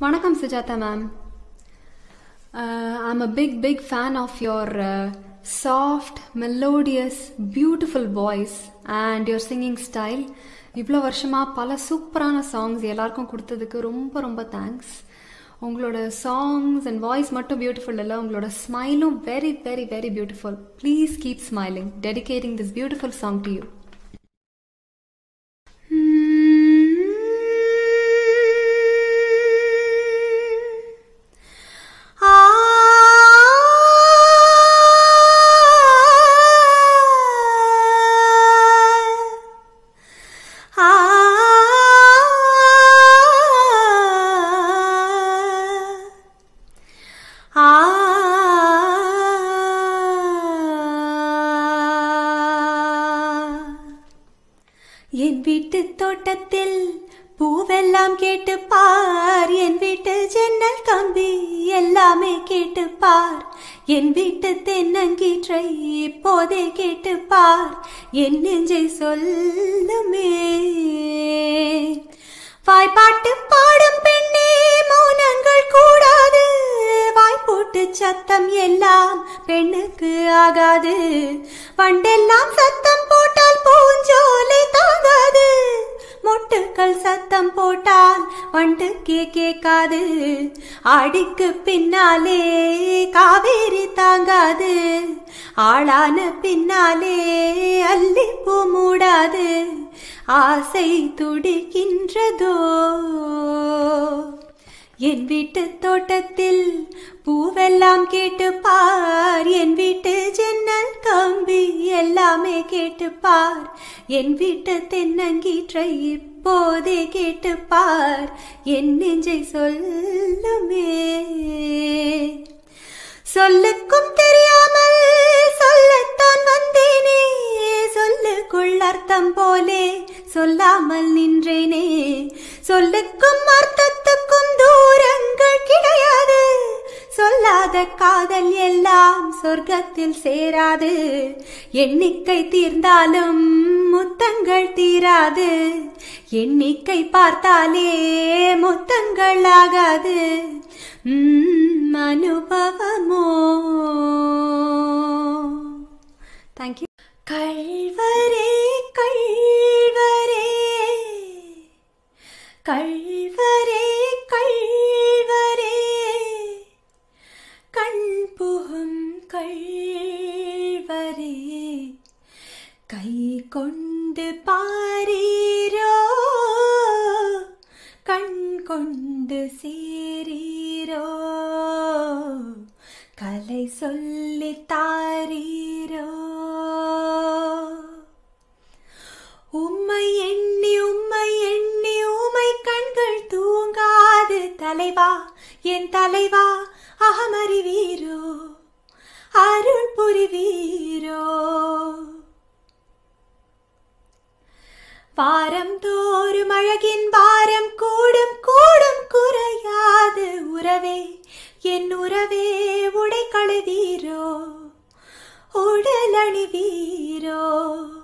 Vanakkam Sujata ma'am. Uh, I'm a big, big fan of your uh, soft, melodious, beautiful voice and your singing style. இவ்வளோ வருஷமாக பல சூப்பரான songs எல்லாருக்கும் கொடுத்ததுக்கு ரொம்ப ரொம்ப தேங்க்ஸ் உங்களோட சாங்ஸ் அண்ட் வாய்ஸ் மட்டும் பியூட்டிஃபுல் இல்லை உங்களோட ஸ்மைலும் very very very beautiful please keep smiling dedicating this beautiful song to you என் வீட்டு தோட்டத்தில் பூவெல்லாம் கேட்டு பார் என் வீட்டு ஜன்னல் கம்பி எல்லாமே கேட்டு பார் என் வீட்டு தென்னங்கீற்றை இப்போதே கேட்டு பார் என் நெஞ்சை சொல்லுமே வாய்ப்பாட்டு பாடும் பெண்ணே மௌனங்கள் கூடாது வாய்ப்போட்டு சத்தம் எல்லாம் பெண்ணுக்கு ஆகாது வண்டெல்லாம் சத்தம் போட்டால் பூஞ்சோலை தாங்காது மொட்டுக்கள் சத்தம் போட்டால் வண்டுக்கே கேட்காது ஆடிக்கு பின்னாலே காவேரி தாங்காது ஆளான பின்னாலே அல்லிப்பூ மூடாது ஆசை துடிக்கின்றதோ என் வீட்டு தோட்டத்தில் பூவெல்லாம் கேட்டு பார் என் வீட்டு ஜன்னல் கம்பி எல்லாமே கேட்டு பார் என் வீட்டு தென்னங்கீற்றை இப்போதே கேட்டு பார் என் நெஞ்சை சொல்லுமே சொல்லுக்கும் தெரியாமல் சொல்லத்தான் வந்தேனே சொல்லுக்குள் அர்த்தம் போலே சொல்லாமல் நின்றேனே சொல்லுக்கும் அர்த்தத்துக்கும் தூரங்கள் கிடையாது சொல்லாத காதல் எல்லாம் சொர்க்கத்தில் சேராது எண்ணிக்கை தீர்ந்தாலும் முத்தங்கள் தீராது எண்ணிக்கை பார்த்தாலே முத்தங்கள் ஆகாது உம், அனுபவமோ தேங்க்யூ கள்வரே கள்வரே கள்வரே கள்வரே கண் புகும் கள்வரே கை கொண்டு பாரீரோ கண் கொண்டு சேரீரோ கலை சொல்லி தாரீரோ உம்மை எண்ணி உம்மை எண்ணி உமை கண்கள் தூங்காது தலைவா என் தலைவா அகமறிவீரோ அருள் புரிவீரோ வாரம் தோறும் அழகின் வாரம் கூடும் கூடும் குறையாது உறவே என் உறவே உடை கழுவீரோ உடல் அணிவீரோ